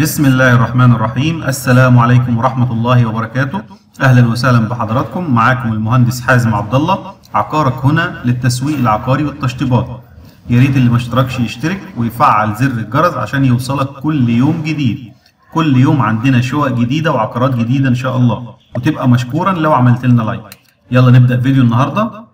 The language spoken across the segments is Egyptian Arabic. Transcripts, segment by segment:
بسم الله الرحمن الرحيم السلام عليكم ورحمة الله وبركاته أهلا وسهلا بحضراتكم معاكم المهندس حازم عبد الله عقارك هنا للتسويق العقاري والتشطيبات يا ريت اللي ما اشتركش يشترك ويفعل زر الجرس عشان يوصلك كل يوم جديد كل يوم عندنا شقق جديدة وعقارات جديدة إن شاء الله وتبقى مشكورا لو عملت لنا لايك يلا نبدأ فيديو النهاردة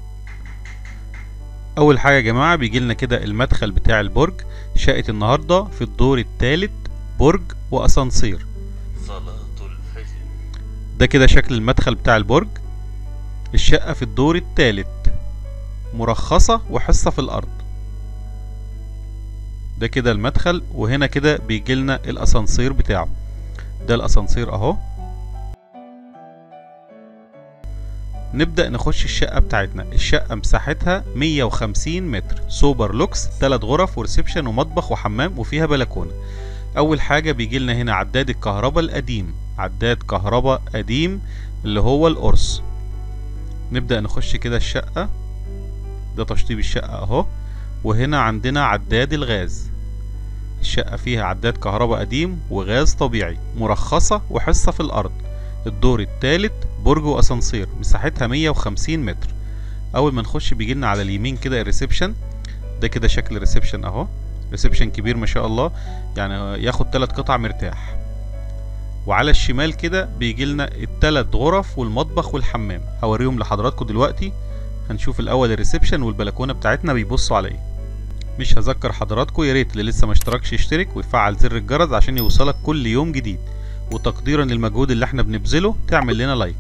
اول حاجه يا جماعه بيجي لنا كده المدخل بتاع البرج شقه النهارده في الدور الثالث برج واسانسير صلاة الفجر ده كده شكل المدخل بتاع البرج الشقه في الدور الثالث مرخصه وحصه في الارض ده كده المدخل وهنا كده بيجي لنا الاسانسير بتاعه ده الاسانسير اهو نبدأ نخش الشقة بتاعتنا الشقة مساحتها 150 متر سوبر لوكس تلات غرف وريسبشن ومطبخ وحمام وفيها بلكونة أول حاجة بيجي لنا هنا عداد الكهرباء القديم عداد كهرباء قديم اللي هو القرص نبدأ نخش كده الشقة ده تشطيب الشقة اهو وهنا عندنا عداد الغاز الشقة فيها عداد كهرباء قديم وغاز طبيعي مرخصة وحصة في الأرض الدور الثالث برج واسانسير مساحتها 150 متر اول ما نخش بيجي لنا على اليمين كده الريسبشن ده كده شكل الريسبشن اهو ريسبشن كبير ما شاء الله يعني ياخد ثلاث قطع مرتاح وعلى الشمال كده بيجي لنا الثلاث غرف والمطبخ والحمام هوريهم لحضراتكم دلوقتي هنشوف الاول الريسبشن والبلكونه بتاعتنا بيبصوا على ايه مش هذكر حضراتكم يا ريت اللي لسه ما اشتركش يشترك ويفعل زر الجرس عشان يوصلك كل يوم جديد وتقديرا للمجهود اللي احنا بنبذله تعمل لنا لايك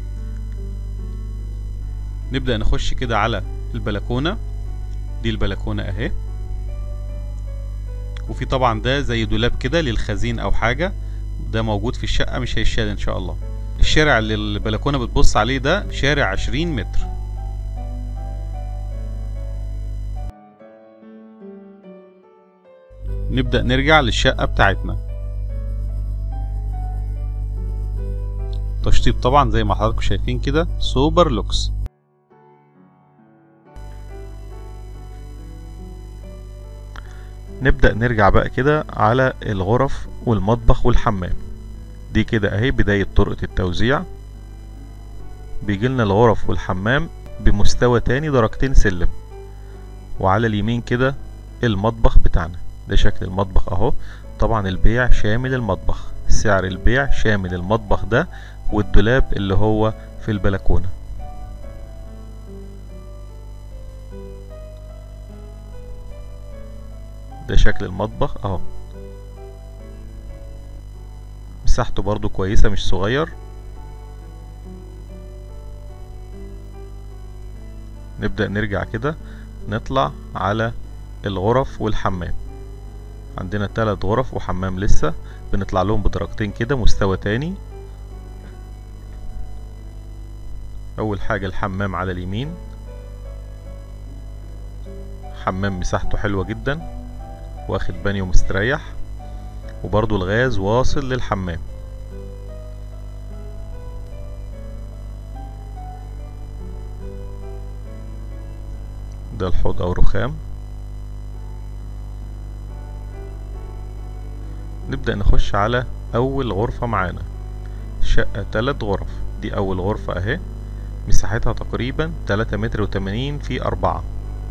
نبدأ نخش كده على البلكونة دي البلكونة اهي وفي طبعا ده زي دولاب كده للخزين او حاجة ده موجود في الشقة مش هيشال ان شاء الله الشارع اللي البلكونة بتبص عليه ده شارع عشرين متر نبدأ نرجع للشقة بتاعتنا تشطيب طبعا زي ما حضراتكم شايفين كده سوبر لوكس نبدأ نرجع بقى كده على الغرف والمطبخ والحمام دي كده اهي بداية طرقة التوزيع بيجيلنا الغرف والحمام بمستوى تاني درجتين سلم وعلى اليمين كده المطبخ بتاعنا ده شكل المطبخ اهو طبعا البيع شامل المطبخ سعر البيع شامل المطبخ ده والدولاب اللي هو في البلكونة ده شكل المطبخ اهو مساحته برضو كويسة مش صغير نبدأ نرجع كده نطلع على الغرف والحمام عندنا تلات غرف وحمام لسه بنطلع لهم بدرجتين كده مستوى تاني اول حاجة الحمام على اليمين حمام مساحته حلوة جدا واخد بانيو مستريح وبرضو الغاز واصل للحمام ده الحوض او رخام نبدأ نخش على أول غرفة معانا شقة تلات غرف دي أول غرفة أهي مساحتها تقريبا تلاتة متر وتمانين في أربعة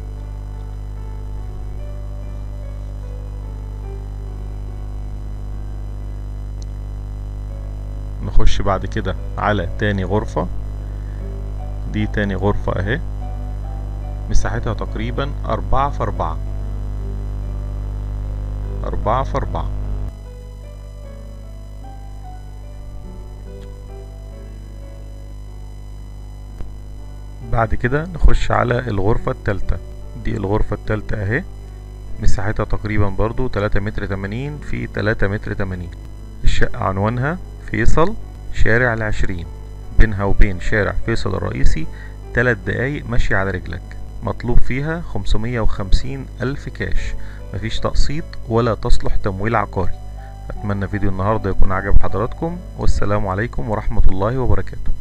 نخش بعد كده على تاني غرفة دي تاني غرفة أهي مساحتها تقريبا أربعة في أربعة أربعة في أربعة بعد كده نخش على الغرفة التالتة دي الغرفة التالتة اهي مساحتها تقريبا برضو تلاتة متر تمانين في تلاتة متر تمانين الشقة عنوانها فيصل شارع العشرين بينها وبين شارع فيصل الرئيسي تلات دقايق مشي على رجلك مطلوب فيها خمسمية وخمسين ألف كاش مفيش تقسيط ولا تصلح تمويل عقاري أتمنى فيديو النهاردة يكون عجب حضراتكم والسلام عليكم ورحمة الله وبركاته